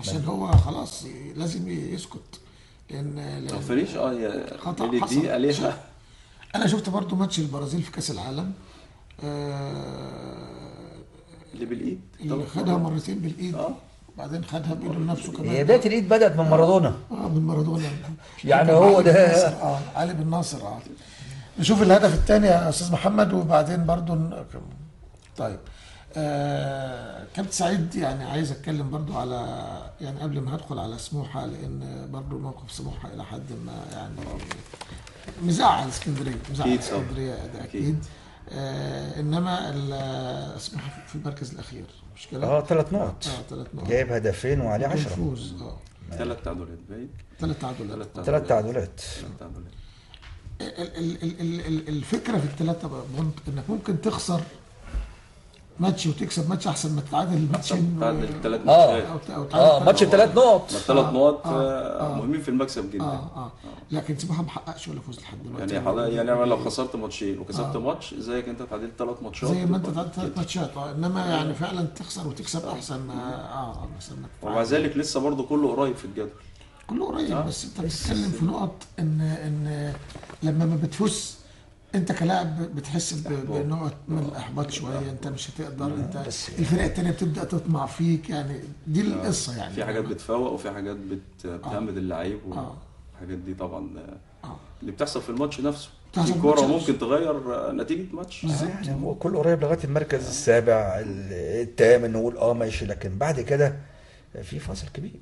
عشان هو خلاص ي- لازم يسكت لان ما لأن فريش اه هي خطأ اللي حصل. دي عليها انا شفت برضو ماتش البرازيل في كاس العالم آه، اللي بالايد اللي خدها مرتين بالايد اه وبعدين خدها بايده لنفسه كمان هي بدايه الايد بدات من مارادونا اه من مارادونا يعني كان هو علي ده- بن ناصر، اه علي بن ناصر اه نشوف الهدف الثاني يا استاذ محمد وبعدين برضو ن- طيب آه كابتن سعيد يعني عايز اتكلم برضو على يعني قبل ما هدخل على سموحه لان برضو موقف سموحه الى حد ما يعني مزعل اسكندريه مزعل أكيد طبعا. اسكندريه ده اكيد آه انما ال- سموحه في المركز الاخير مش كده؟ اه ثلاث نقط اه ثلاث نقط جايب هدفين وعليه 10 فوز اه ثلاث تعادلات باين ثلاث تعادلات ثلاث ثلاث تعادلات ثلاث تعادلات ال- ال- ال- ال- ال- الفكره في الثلاثه بونت انك ممكن تخسر ماتش وتكسب ماتش احسن ما تتعادل ماتشين تعادل ثلاث آه. ماتشات او ت- أو اه تعادل ماتش بثلاث نقط الثلاث نقط آه. آه، مهمين في المكسب جدا اه اه لكن سموحه ما حققش ولا فوز لحد دلوقتي يعني حضرتك يعني انا لو خسرت ماتشين وكسبت ماتش زيك انت تعادلت ثلاث ماتشات زي ما انت تبقى تعادل ثلاث كده. ماتشات آه، انما يعني فعلا تخسر وتكسب احسن ما اه احسن ما تتعادل. ومع ذلك لسه برضه كله قريب في الجدول كله قريب آه. بس انت بتتكلم في نقط ان ان لما ما بتفوز انت كلاعب بتحس ب- بنقط من الاحباط شويه انت مش هتقدر انت بس- الفرق التانيه بتبدا تطمع فيك يعني دي القصه يعني في حاجات بتفوق وفي حاجات بت... بتهمد اللعيب آه. والحاجات دي طبعا آه، آه. اللي بتحصل في الماتش نفسه بتحصل في في كوره الماتش ممكن تغير آه، نتيجه ماتش يعني هو كله قريب لغايه المركز السابع ال- الثامن نقول اه ماشي لكن بعد كده في فاصل كبير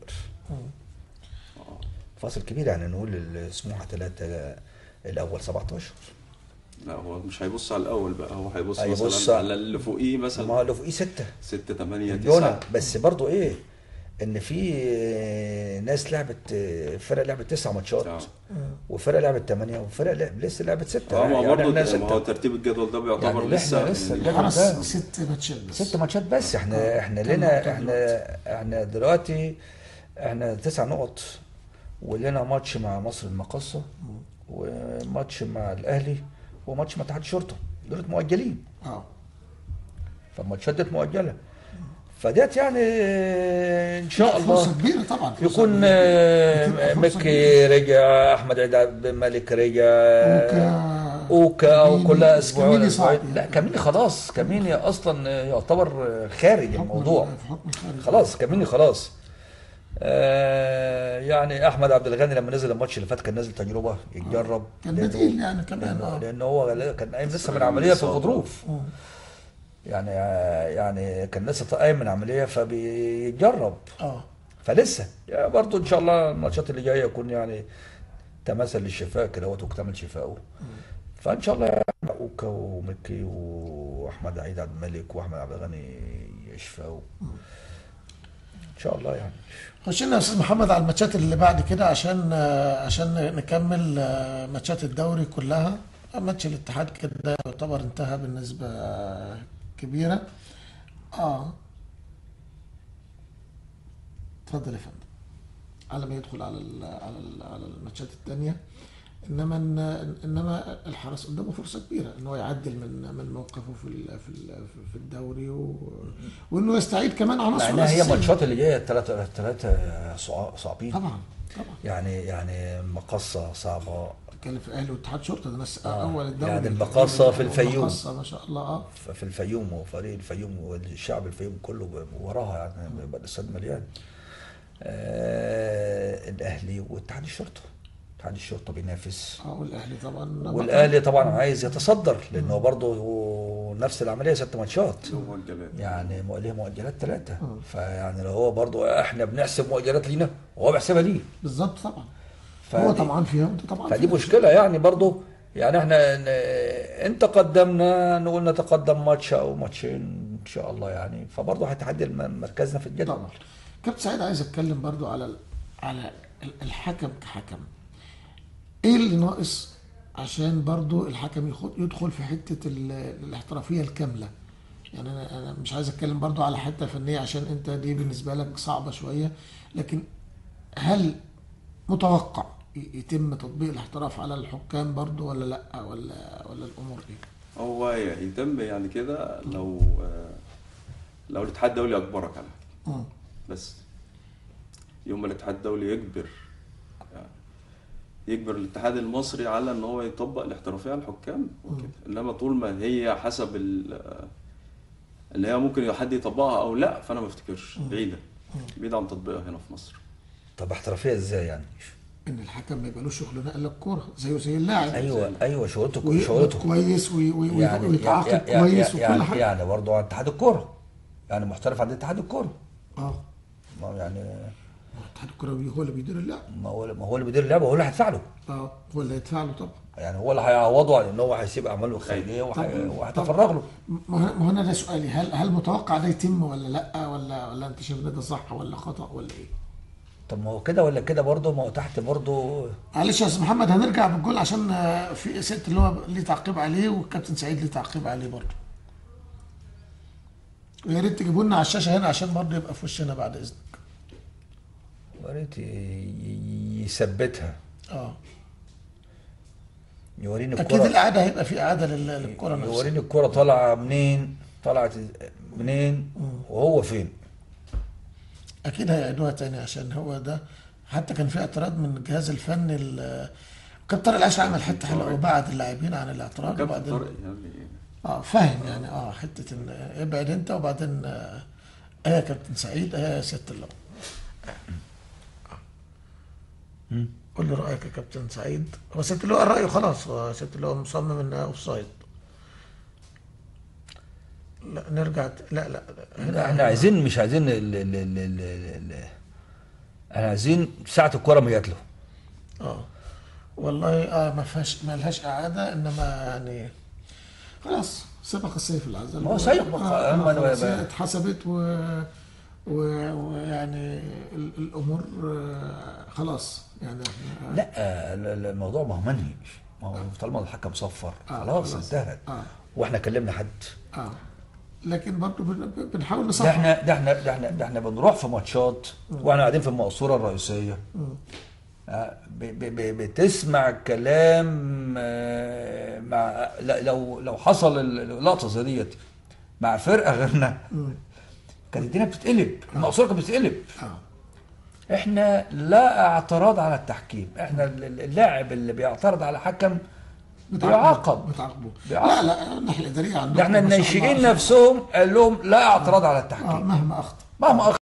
فاصل كبير يعني نقول السموحه ثلاثه الاول 17 لا هو مش هيبص على الاول بقى هو هيبص, هيبص مثلا على- على اللي فوقيه ما مثلا لو فوقيه سته 6 8 مليونة 9 بس برضو ايه ان في ناس لعبت فرق لعبت تسع ماتشات آه. وفرق لعبت ثمانيه وفرق لعب لسه لعبت سته اه ما يعني برضه احنا ما هو سته ترتيب الجدول ده بيعتبر يعني إحنا لسه لسه يعني الجدول خلاص ده ست ماتشات بس ست ماتشات بس احنا آه. احنا كم لنا نقطة احنا احنا دلوقتي احنا تسع نقط ولنا ماتش مع مصر المقاصة وماتش مع الاهلي وماتش مع اتحاد الشرطه دول مؤجلين اه فالماتشات ديت مؤجله فديت يعني ان شاء الله فرصه كبيره طبعا فرصة يكون كبيرة. آه، بتبقى فرصة مكي رجع احمد عيد عبد الملك رجع أوكا، اوكا او كميني. كلها بس اسبوع كميني ولا صعب أسبوعين. لا يعني. كميني خلاص كميني اصلا يعتبر خارج حكم الموضوع في حكم الخارج خلاص كميني خلاص آه يعني احمد عبد الغني لما نزل الماتش اللي فات كان نازل تجربه يتجرب كان لأنه- بديل يعني كمان لانه, اه لأنه هو كان قايم لسه من عمليه في إصابة. الغضروف مم. يعني يعني كان لسه قايم من عمليه فبيجرب اه فلسه يعني برضه ان شاء الله الماتشات اللي جايه يكون يعني تماثل للشفاء كده وتكتمل شفاؤه فان شاء الله يعني اوكا ومكي واحمد عيد عبد الملك واحمد عبد الغني يشفوا ان شاء الله يعني خشينا يا استاذ محمد على الماتشات اللي بعد كده عشان آه، عشان نكمل آه، ماتشات الدوري كلها ماتش الاتحاد كده يعتبر انتهى بالنسبه كبيره اه اتفضل يا فندم على ما يدخل على ال على ال على الماتشات الثانيه انما إن- انما الحرس قدامه فرصه كبيره ان هو يعدل من من موقفه في ال في ال في الدوري و وانه يستعيد كمان عناصره مع انها هي الأساسية. ماتشات اللي جايه الثلاثه الثلاثه صعبين طبعا طبعا يعني يعني مقصه صعبه بتتكلم في اهلي واتحاد شرطه ده ناس آه. اول الدوري يعني المقاصة في الفيوم. المقاصة ما شاء الله اه في الفيوم وفريق الفيوم والشعب الفيوم كله وراها يعني بيبقى الاستاد مليان آه الاهلي واتحاد الشرطه اتحاد الشرطه بينافس اه والاهلي طبعا والاهلي طبعا عايز يتصدر لانه برضه نفس العمليه ست ماتشات هو الجلال يعني مو- ليه مؤجلات ثلاثه فيعني لو هو برضه احنا بنحسب مؤجلات لينا وهو بيحسبها ليه بالظبط طبعا فدي- هو طبعا فيها وانت طبعا فدي فيها. مشكله يعني برضه يعني احنا ن- انت قدمنا نقول نتقدم ماتش او ماتشين ان شاء الله يعني فبرضه هيتعدل م- مركزنا في الجدول طبعا كابتن سعيد عايز اتكلم برضو على ال- على ال- الحكم كحكم ايه اللي ناقص عشان برضو الحكم يخد يدخل في حته ال- الاحترافيه الكامله يعني انا انا مش عايز اتكلم برضو على حته فنيه عشان انت دي بالنسبه لك صعبه شويه لكن هل متوقع ي- يتم تطبيق الاحتراف على الحكام برضو ولا لا ولا ولا الامور ايه؟ هو يتم يعني كده لو آه، لو الاتحاد الدولي اجبرك على حاجه مم. بس يوم ما الاتحاد الدولي يجبر يعني يجبر الاتحاد المصري على ان هو يطبق الاحترافيه على الحكام وكده انما طول ما هي حسب ال ان هي ممكن حد يطبقها او لا فانا ما افتكرش بعيده بعيده عن تطبيقها هنا في مصر طب احترافيه ازاي يعني ان الحكم ما يبقالوش شغلانه الا الكوره زيه زي اللاعب ايوه ايوه شغلته ويقبض شغلته كويس وي- وي- وي- يعني ويتعاقب يعني كويس يعني, وكل يعني, حاجه يعني برضه عند اتحاد الكوره يعني محترف عند اتحاد الكوره اه ما هو يعني اتحاد الكوره هو اللي بيدير اللعب ما هو ما هو اللي بيدير اللعبه هو اللي هيدفع له اه هو اللي هيدفع له طبعا يعني هو اللي هيعوضه عن ان هو هيسيب اعماله الخارجيه وهي- طبعاً. وهيتفرغ له ما هو- ما هو انا ده سؤالي هل هل متوقع ده يتم ولا لا ولا ولا انت شايف ان ده صح ولا خطا ولا ايه؟ طب ما هو كده ولا كده برضه ما هو تحت برضه معلش يا استاذ محمد هنرجع بالجول عشان آه، في ست اللي هو ليه تعقيب عليه والكابتن سعيد ليه تعقيب عليه برضه. ويا ريت تجيبوا لنا على الشاشه هنا عشان برضه يبقى في وشنا بعد اذنك. يا ريت ي- ي- يثبتها اه يوريني اكيد الكوره الاعاده هيبقى في اعاده لل- للكره نفسها. يوريني الكوره طالعه منين طلعت منين وهو فين اكيد هيعيدوها تاني عشان هو ده حتى كان في اعتراض من الجهاز الفني ال- كابتن طارق العشري عمل حته حلوه وبعد اللاعبين عن الاعتراض كابتن وبعدين طارق يعني اه فاهم يعني اه حته ان ابعد انت وبعدين آه ايه يا كابتن سعيد ايه يا سياده اللواء قول لي رايك يا كابتن سعيد هو سياده اللواء رايه خلاص هو سياده اللواء مصمم انها اوف سايد لا نرجع ت- لا لا هنا احنا عايزين مش عايزين ال ال ال ال ال احنا عايزين ساعة الكرة ما جات له اه والله اه ما فيهاش ما لهاش اعاده انما يعني خلاص سبق السيف العزل ما هو سيف بقى. آه أما آه أنا خلاص بقى- هي اتحسبت و و- ويعني ال- الامور آه، خلاص يعني احنا لا ال- ال- الموضوع ما هو منهي ما هو طالما الحكم صفر آه، خلاص خلاص. انتهت آه. واحنا كلمنا حد اه لكن برضه بن- بنحاول ده نصحح احنا ده احنا ده احنا ده احنا بنروح في ماتشات واحنا قاعدين في المقصوره الرئيسيه آه، ب- ب- ب- بتسمع كلام آه، مع لا- لو لو حصل اللقطه زي ديت مع فرقه غيرنا كانت الدنيا بتتقلب المقصوره كانت بتتقلب اه احنا لا اعتراض على التحكيم احنا ال- اللاعب اللي بيعترض على حكم بيعاقب بتعاقبوا بيعاقب. لا لا الناحيه الاداريه عندهم ده احنا ما شاء الناشئين الله. نفسهم قال لهم لا اعتراض على اه التحكيم مهما اخطا مهما